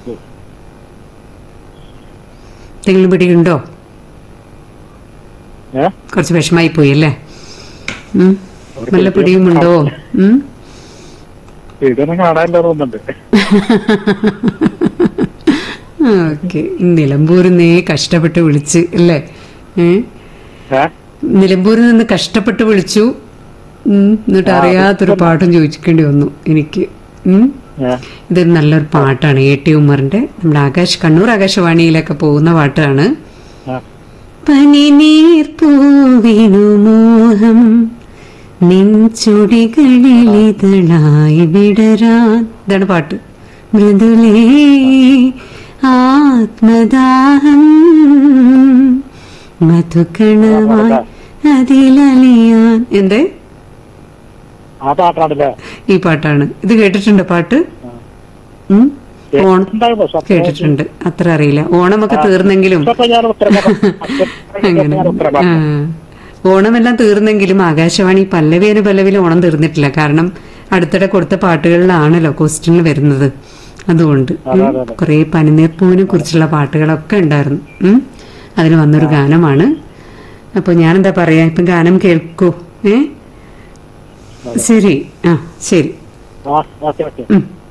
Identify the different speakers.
Speaker 1: എന്തെങ്കിലും പിടിയുണ്ടോ
Speaker 2: ഏ
Speaker 1: കുറച്ച് വിഷമായി പോയി അല്ലേ ഉം. വല്ല പിടിയുമുണ്ടോ ഉം
Speaker 2: ഇതൊന്നും കാണാനില്ല തോന്നുന്നുണ്ട്
Speaker 1: ഓക്കെ നിലമ്പൂരിൽ നിന്ന് കഷ്ടപ്പെട്ട് വിളിച്ച് അല്ലേ ഏ
Speaker 2: ഏ
Speaker 1: നിലമ്പൂരിൽ നിന്ന് കഷ്ടപ്പെട്ട് വിളിച്ചു ഉം. എന്നിട്ട് അറിയാത്തൊരു പാട്ടും ചോദിക്കേണ്ടി വന്നു എനിക്ക് ഉം.
Speaker 2: ഏ
Speaker 1: ഇതൊരു നല്ലൊരു പാട്ടാണ് എ ടി ഉമ്മറിന്റെ നമ്മുടെ ആകാശ് കണ്ണൂർ ആകാശവാണിയിലൊക്കെ പോകുന്ന പാട്ടാണ്
Speaker 2: ആ
Speaker 1: പനിനീർ പൂവിനു മോഹം നെഞ്ചുടികളിലിതളായി വിടരാൻ ഇതാണ് പാട്ട് മൃദുലേ ആത്മദാഹം മധുകണമായി അതിലലിയാൻ എന്തേ
Speaker 2: ആ പാട്ടാണല്ലേ
Speaker 1: ഈ പാട്ടാണ് ഇത് കേട്ടിട്ടുണ്ട് പാട്ട് ഉം? ഓണം
Speaker 2: ഉണ്ടാവും പക്ഷെ അത്ര-
Speaker 1: കേട്ടിട്ടുണ്ട് അത്ര അറിയില്ല ഓണമൊക്കെ തീർന്നെങ്കിലും
Speaker 2: ഇപ്പൊ ഞാൻ ഉത്തരം പറഞ്ഞു. അച്ഛൻ
Speaker 1: അങ്ങനെ
Speaker 2: ഞാൻ ഉത്തരം
Speaker 1: ആ.
Speaker 2: പറഞ്ഞു.
Speaker 1: ഓണമെല്ലാം തീർന്നെങ്കിലും ആകാശവാണി പല്ലവിയന് പല്ലവിയിൽ ഓണം തീർന്നിട്ടില്ല കാരണം അടുത്തിടെ കൊടുത്ത പാട്ടുകളിലാണല്ലോ ക്വസ്റ്റ്യനിൽ വരുന്നത് അതുകൊണ്ട്
Speaker 2: അതെ, അതെ, അതെ.
Speaker 1: കുറെ പനിനീർപ്പൂവിനെ കുറിച്ചുള്ള പാട്ടുകളൊക്കെ ഉണ്ടായിരുന്നു ഉം. അതിന് വന്നൊരു ഗാനമാണ് അപ്പൊ ഞാനെന്താ പറയാ ഇപ്പം ഗാനം കേൾക്കൂ ഏ ശരി ആ ശരി
Speaker 2: ആ, ഓക്കെ ഓക്കെ
Speaker 1: ഉം